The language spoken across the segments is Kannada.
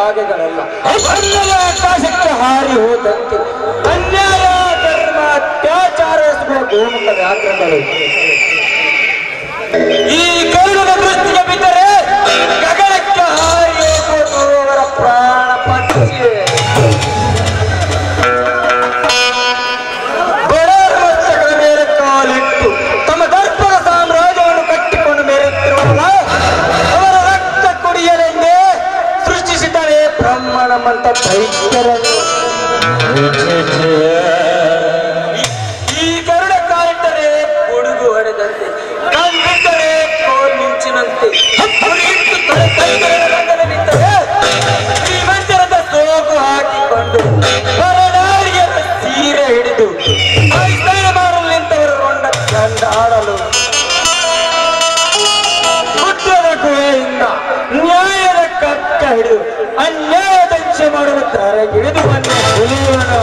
ಕಾಗೆಗಳೆಲ್ಲ ಅನ್ನದ ಆಕಾಶಕ್ಕೆ ಹಾರಿ ಹೋದಂತೆ ಅನ್ಯಾಯ ಧರ್ಮ ಅತ್ಯಾಚಾರ ಎಸಗುವ ಗೋಮುಖ ವ್ಯಾಘ್ರಗಳು ಈ ಕರುಣದ ದೃಷ್ಟಿಗೆ ಬಿದ್ದರೆ ಗಗನಕ್ಕೆ ಹಾರಿ ಹೋಗುವುದು ಅವರ ಪ್ರಾಣ ಪಕ್ಷಿ ಬಡವರ ಮಸ್ತಕದ ಮೇಲೆ ಕಾಲಿಟ್ಟು ತಮ್ಮ ದರ್ಪದ ಸಾಮ್ರಾಜ್ಯವನ್ನು ಕಟ್ಟಿಕೊಂಡು ಮೇರುತ್ತಿರುವಲ್ಲ ಅವರ ರಕ್ತ ಕುಡಿಯಲೆಂದೇ ಸೃಷ್ಟಿಸಿದ್ದಾನೆ ಬ್ರಹ್ಮಣಮಂತ ದೈತ್ಯರನ್ನು ಈ ಗರುಡ ಕಾಲಿಟ್ಟರೆ ಗುಡುಗು ಹೊಡೆದಂತೆ ಕಂಡಿದ್ದರೆ ಕೋಲ್ ಮಿಂಚಿನಂತೆ ಉರಿಯಿಟ್ಟು ತಲೆ ಕೈಗಳ ರಂಗದ ನಿಂತರೆ ಶ್ರೀಮಂತರದ ಸೋಗು ಹಾಕಿಕೊಂಡು ಹೊರನಾರಿಯರ ಸೀರೆ ಹಿಡಿದು ಐಸ್ತಾನ ಮಾಡಲು ನಿಂತವರು ಕೊಂಡ ಗಂಡ ಆಡಲು ಕುಟ್ರದ ಕುವೆಯಿಂದ ನ್ಯಾಯದ ಕಕ್ಕ ಹಿಡಿದು ಅನ್ಯಾಯ ದಂಚೆ ಮಾಡಲು ತರಗಿಳಿದು ಬಂದ ಹುಲಿಯವನು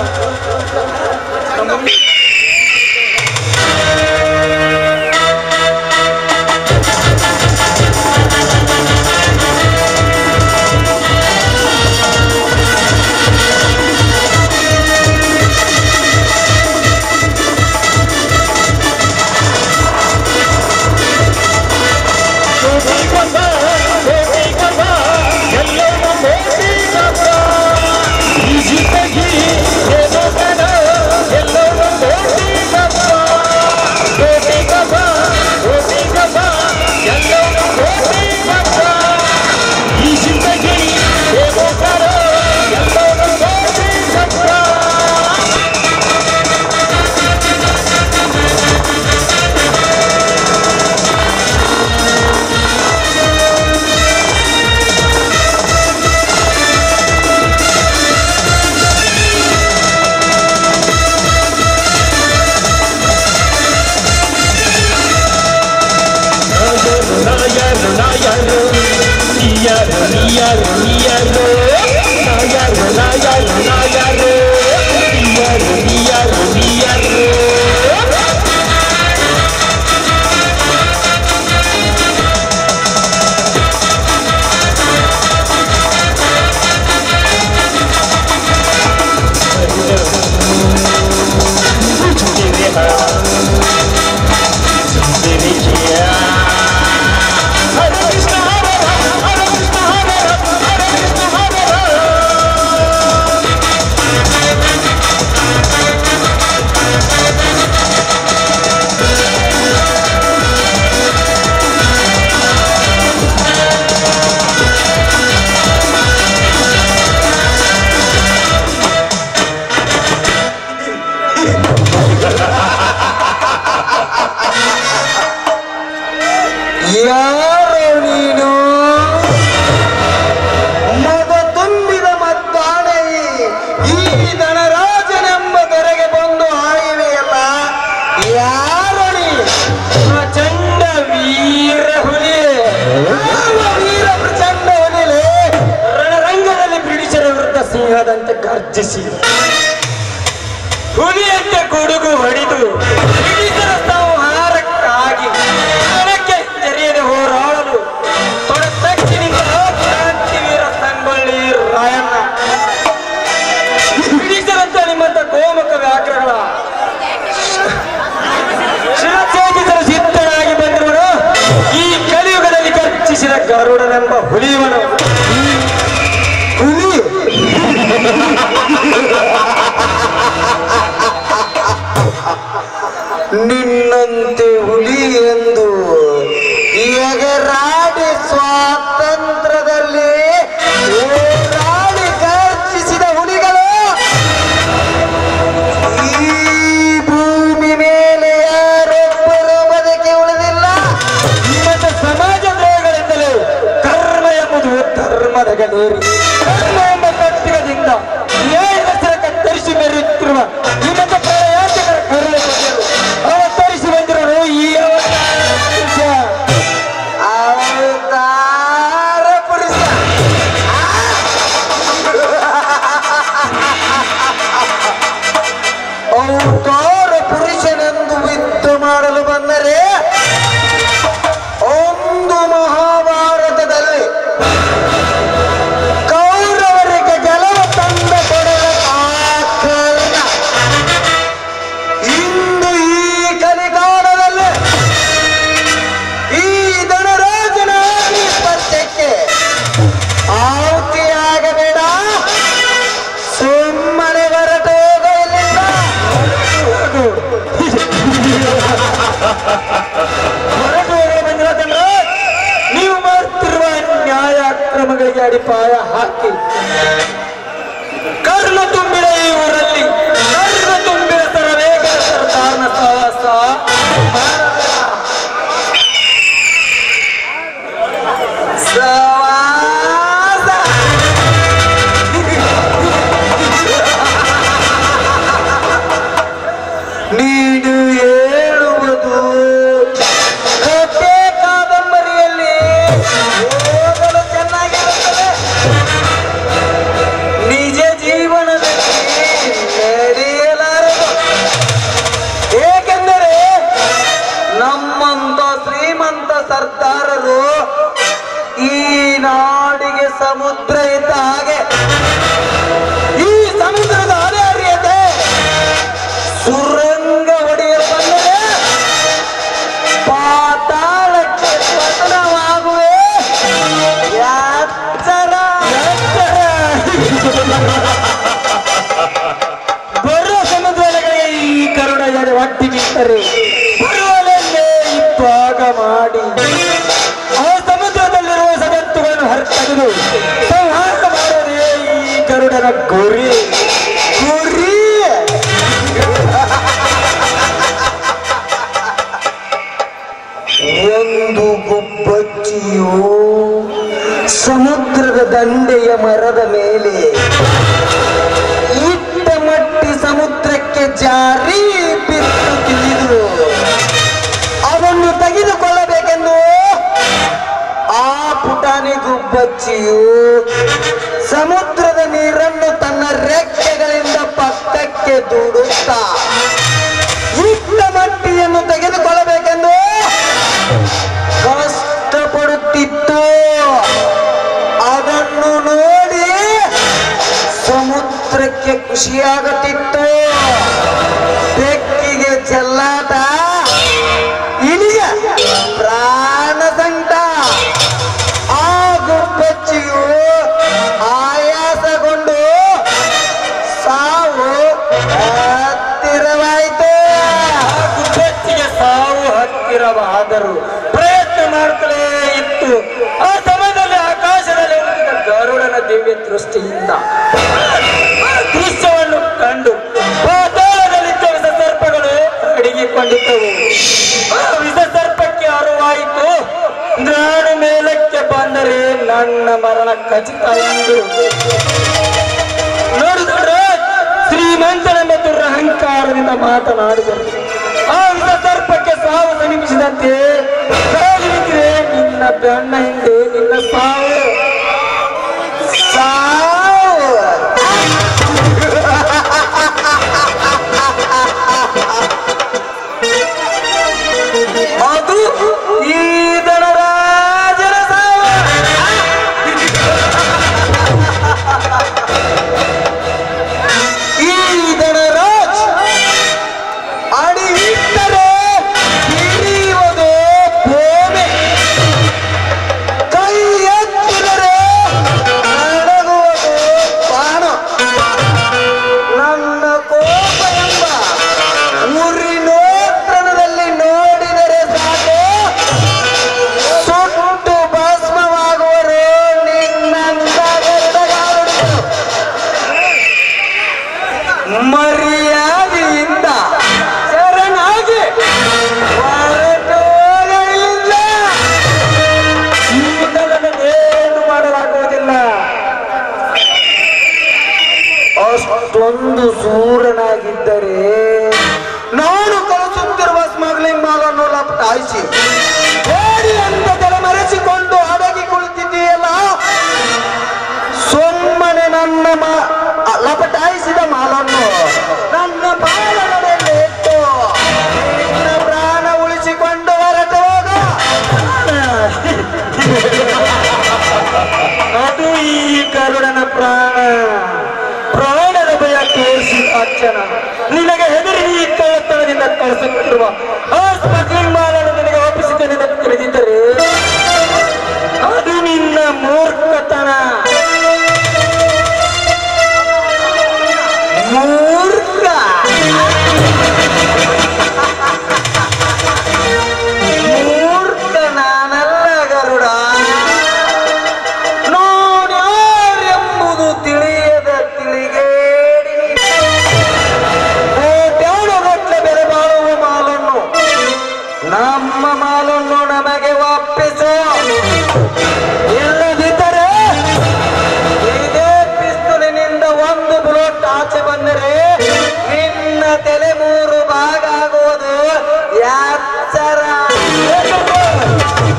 ಯಾರೋ ನೀನು ಮದ ತುಂಬಿದ ಮದ್ದಾನೆ ಈ ಧನರಾಜನೆಂಬ ದೊರೆಗೆ ಬಂದು ಆಯಿವೆಯಲ್ಲ ಯಾರೋ ನೀ ಪ್ರಚಂಡ ವೀರ ಹುಲಿ ಯಾವ ವೀರ ಪ್ರಚಂಡ ಹುಲಿಲೆ ರಣರಂಗದಲ್ಲಿ ಬ್ರಿಟಿಷರ ವಿರುದ್ಧ ಸಿಂಹದಂತೆ ಗರ್ಜಿಸಿ ಹುಲಿಯಂತೆ ಗುಡುಗು ಹೊಡೆದು ಬ್ರಿಟಿಷರ ಸಂಹಾರಕ್ಕಾಗಿ ಜನಕ್ಕೆ ತೆರೆಯದೆ ಹೋರಾಡಲು ತೊಡತಕ್ಕಿನಿಂದ ಕ್ರಾಂತಿವೀರ ಸಂಗೊಳ್ಳಿ ರಾಯಣ್ಣ ಬ್ರಿಟಿಷರಂತ ನಿಮ್ಮಂತ ಗೋಮುಖ ವ್ಯಾಘ್ರಗಳ ಶಿರಛೇದಿಸಲು ಸಿದ್ಧನಾಗಿ ಬಂದಿರುವನು ಈ ಕಲಿಯುಗದಲ್ಲಿ ಗರ್ಜಿಸಿದ ಗರುಡನೆಂಬ ಹುಲಿಯವನು ಹುಲಿ ನಿನ್ನಂತೆ ಹುಲಿ ಎಂದು ಎಗರಾಡಿ ಸ್ವಾತಂತ್ರ್ಯದಲ್ಲಿ ಹೋರಾಡಿ ಗರ್ಜಿಸಿದ ಹುಲಿಗಳು ಈ ಭೂಮಿ ಮೇಲೆ ಯಾರೊಬ್ಬರು ಬದುಕಿ ಉಳಿದಿಲ್ಲ ಮತ್ತು ಸಮಾಜ ದ್ರೋಹಗಳಿಂದಲೇ ಕರ್ಮ ಎಂಬುದು ಧರ್ಮದ ಗಲೇರಿ ಕರ್ಮ ಎಂಬ ಕಟ್ಟಿಗದಿಂದ ನ್ಯಾಯದ ಹೆಸರ ಕತ್ತರಿಸಿ ಮೆರೆಯುತ್ತಿರುವ ನಿಮ್ಮಂತ ಪ್ರಯಾಣಿಕರ ಕರುಳೆ ಬಗೆಯರು ಅವತರಿಸಿ ಬಂದಿರೋರು ಈ ಅವತಾರ ಅವತಾರ ಪುರುಷ ಅವತಾರ ಪುರುಷನೆಂದು ಯುದ್ಧ ಮಾಡಲು ಬಂದರೆ ಒಂದು ಮಹಾಭಾರತದಲ್ಲಿ ಕೌ ಹೊರಟು ಹೋಗುವ ಮಂಜುನಾಥಣ್ಣ ನೀವು ಮಾಡ್ತಿರುವ ನ್ಯಾಯ ಅಕ್ರಮಗಳಿಗೆ ಅಡಿಪಾಯ ಹಾಕಿ ಕರ್ಣ ತುಂಬಿದ ಈ ಊರಲ್ಲಿ ಕರ್ಣ ತುಂಬಿದ ಸರವೇಗ ಸರ್ದಾರನ ಸಹವಾಸ ಮಾಡಬೇಡ. ಸಹವಾಸ ನೀನು ಹೇಳುವುದು ಕಥೆ ಕಾದಂಬರಿಯಲ್ಲಿ ಓದಲು ಚೆನ್ನಾಗಿರುತ್ತದೆ ನಿಜ ಜೀವನದಲ್ಲಿ ನಡೆಯಲಾರದು ಏಕೆಂದರೆ ನಮ್ಮಂತ ಶ್ರೀಮಂತ ಸರ್ದಾರರು ಈ ನಾಡಿಗೆ ಸಮುದ್ರ ಇದ್ದ ಹಾಗೆ ಈ ಸಮುದ್ರದ ಅಲೆ ಅರಿಯದೆ ಸುರಂಗ ಹೊಡೆಯಲು ಬಂದರೆ ಪಾತಾಳಕ್ಕೆ ಪತನವಾಗುವೆ ಎಚ್ಚರ ಎಚ್ಚರ ಬರುವ ಸಮುದ್ರಗಳಿಗೆ ಈ ಕರುಣ ಜನ ಒಟ್ಟಿ ನಿಂತರೆ ಬರುವಲೆಲ್ಲೇ ಇಬ್ಬಾಗ ಮಾಡಿ ಆ ಸಮುದ್ರದಲ್ಲಿರುವ ಸಗತ್ತುಗಳನ್ನು ಹರಿತಗೆದು ಸಂಹಾರ ಮಾಡೋದೇ ಈ ಗರುಡನ ಗುರಿ ಗುರಿ ಒಂದು ಗುಬ್ಬಚ್ಚಿಯು ಸಮುದ್ರದ ದಂಡೆಯ ಮರದ ಮೇಲೆ ಇಟ್ಟ ಮಟ್ಟಿ ಸಮುದ್ರಕ್ಕೆ ಜಾರಿ ಬಿತ್ತು ತಿಳಿದು ಅದನ್ನು ತೆಗೆದುಕೊಳ್ಳಬೇಕೆಂದು ಆ ಪುಟಾಣಿ ಗುಬ್ಬಚ್ಚಿಯು ಸಮುದ್ರದ ನೀರನ್ನು ತನ್ನ ರೆಕ್ಕೆಗಳಿಂದ ಪಕ್ಕಕ್ಕೆ ದೂಡುತ್ತಾ ಇಟ್ಟ ಮಟ್ಟಿಯನ್ನು ತೆಗೆದುಕೊಳ್ಳಬೇಕೆಂದು ಕಷ್ಟಪಡುತ್ತಿತ್ತು ಅದನ್ನು ನೋಡಿ ಸಮುದ್ರಕ್ಕೆ ಖುಷಿಯಾಗುತ್ತಿತ್ತು ಬೆಕ್ಕಿಗೆ ಚೆಲ್ಲಾಟ ಇಳಿಯ ಪ್ರಾಣ ಸಂಕಟ ಆ ಗುಬ್ಬಚ್ಚಿಯು ಆಯಾಸಗೊಂಡು ಸಾವು ಹತ್ತಿರವಾಯಿತು ಗುಬ್ಬಚ್ಚಿಗೆ ಸಾವು ಹತ್ತಿರವಾದರೂ ಪ್ರಯತ್ನ ಮಾಡುತ್ತಲೇ ಇತ್ತು ಆ ಸಮಯದಲ್ಲಿ ಆಕಾಶದಲ್ಲಿ ಉಳಿದ ಗರುಡನ ದಿವ್ಯ ದೃಷ್ಟಿಯಿಂದ ಆ ದೃಶ್ಯವನ್ನು ಕಂಡು ಪಾತಾಳದಲ್ಲಿದ್ದ ವಿಷ ಸರ್ಪಗಳು ಅಡಗಿಕೊಂಡಿದ್ದವು ಆ ವಿಷ ಸರ್ಪಕ್ಕೆ ಅರಿವಾಯಿತು ನಾನು ಮೇಲಕ್ಕೆ ಬಂದರೆ ನನ್ನ ಮರಣ ಖಚಿತ ಎಂದು ನೋಡಿದ್ರೆ ಶ್ರೀಮಂತನೆಂಬ ದುರಹಂಕಾರದಿಂದ ಮಾತನಾಡಿದರು ಆ ವಿಷ ಸರ್ಪಕ್ಕೆ ಸಾವು ಸಮೀಪಿಸಿದಂತೆ ಕಾಲಿ ನಿಂತಿದೆ ನಿನ್ನ ಬೆನ್ನ ಹಿಂದೆ ನಿನ್ನ ಸಾವು ಸಾವು ಅದು ಈ ದಣರಾಜನ ಸಾವು ಈ ದಣರಾಜ್ ಅಡಿ ಇಟ್ಟರೆ ಹಿಡಿಯುವುದು ಭೂಮಿ ಕೈ ಎತ್ತಿದರೆ ನಡಗುವುದು ಬಾಣ ನನ್ನ ಕೋಪ ಎಂಬ ಉರಿ ನೋತ್ರಣದಲ್ಲಿ ನೋಡಿದರೆ ಸಾಕು ಸುಟ್ಟು ಭಸ್ಮವಾಗುವರು ನಿನ್ನಂತ ಗರುಡಗಾರುಡಿಗಳು ಮರ್ಯಾದೆಯಿಂದ ಶರಣಾಗಿ ಹೊರಟು ಹೋಗಲಿಲ್ಲ ಏನು ಮಾಡಲಾಗುವುದಿಲ್ಲ ಅಷ್ಟೊಂದು ಸೂರನಾಗಿದ್ದರೆ ನಾನು ಕಳಿಸುತ್ತಿರುವ ಸ್ಮಗ್ಲಿಂಗ್ ಮಾಲನ್ನು ಲಪಟಾಯಿಸಿ ಹೇಳಿ ಅಂತ ತಲೆಮರೆಸಿಕೊಂಡು ಅಡಗಿ ಕುಳಿತಿದ್ದೀಯಲ್ಲ ಸುಮ್ಮನೆ ನನ್ನ ಮಾ- ಅ, ಲಪಟಾಯಿಸಿದ ಮಾಲನ್ನು ನನ್ನ ಬಾಲಗಳಲ್ಲಿ ಇಟ್ಟು ನಿನ್ನ ಪ್ರಾಣ ಉಳಿಸಿಕೊಂಡು ಹೊರಟು ಹೋಗ ಅದು ಈ ಗರುಡನ ಪ್ರಾಣ ಪ್ರಾಣದ ಭಯ ತೋರಿಸಿ ಅಚ್ಚನ ನಿನಗೆ ಹೆದರಿ ಈ ಕಳ್ಳತನದಿಂದ ಕಳಿಸುತ್ತಿರುವ ಆ ಸ್ಮಗ್ಲಿಂಗ್ ಮಾಲನ್ನು ನಿನಗೆ ಒಪ್ಪಿಸಿದ್ದೇನೆ ಎಂದು ತಿಳಿದಿದ್ದರೆ ಅದು ನಿನ್ನ ಮೂರ್ಖತನ ಮೂರ್ಖ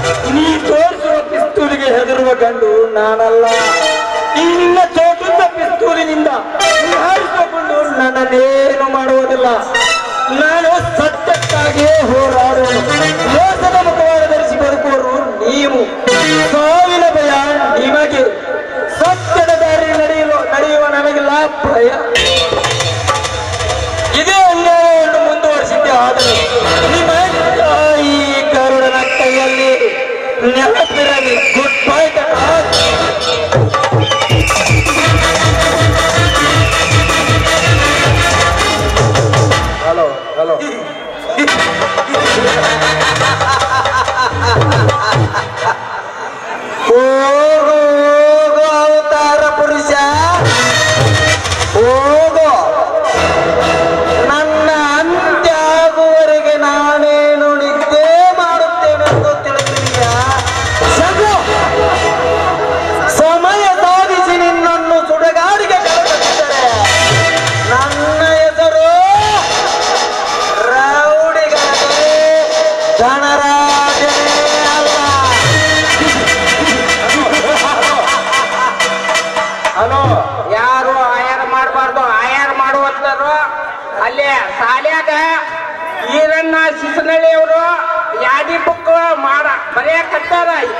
ನೀ ತೋರಿಸುವ ಪಿಸ್ತೂಲಿಗೆ ಹೆದರುವ ಗಂಡು ನಾನಲ್ಲ ಈ ನಿನ್ನ ಚೋಟುತ್ತ ಪಿಸ್ತೂಲಿನಿಂದ ಹಾರಿಸಿಕೊಂಡು ನನ್ನನ್ನೇನು ಮಾಡುವುದಿಲ್ಲ ನಾನು ಸತ್ಯಕ್ಕಾಗಿಯೇ ಹೋರಾಡುವ ಮೋಸದ ಮುಖವಾಡ ಧರಿಸಿ ಬದುಕುವರು ನೀವು ಸಾವಿನ ಭಯ ನಿಮಗೆ ಸತ್ಯದ ದಾರಿ ನಡೆಯಲು ನಡೆಯುವ ನನಗಿಲ್ಲ ಭಯ ಇದೇ ಅನ್ಯಾಯವನ್ನು ಮುಂದುವರಿಸಿದ್ದೆ ಆದರೆ ನಿಮ್ಮ ತಾಯಿ ಕರುಣನ ಕೈಯಲ್ಲಿ ನೆನಪಿರಲಿ ಗುಡ್ ಬೈ ಹಲೋ ಹಲೋ ಹೋಗು ಹೋಗು ಅವತಾರ ಪುರುಷ ಹೋಗು ನನ್ನ ಅಂತ್ಯ ಆಗುವವರೆಗೆ ನಾನೇನು ನಿದ್ದೆ ಮಾಡುತ್ತೇನೆಂದು ತಿಳಿದಿದೆಯಾ ಸಗು ಸಮಯ ಸಾಧಿಸಿ ನಿನ್ನನ್ನು ಸುಡಗಾಡಿಗೆ ಕಳೆದಿದ್ದರೆ ನನ್ನ ಹೆಸರು ರೌಡಿಗಳಿಗೆ ಗಣರಾಜನೇ ಅಲ್ಲ ಹಲೋ ಯಾರು ಆಯಾರ ಮಾಡಬಾರ್ದು ಆಯಾರ ಮಾಡುವಂತರು ಅಲ್ಲಿ ಶಾಲ್ಯಾಗ ಈರಣ್ಣ ಶಿಸನಳ್ಳಿ ಅವರು ಯಾದಿ ಬುಕ್ ಮಾಡ ಬರೆಯಕತ್ತಾರ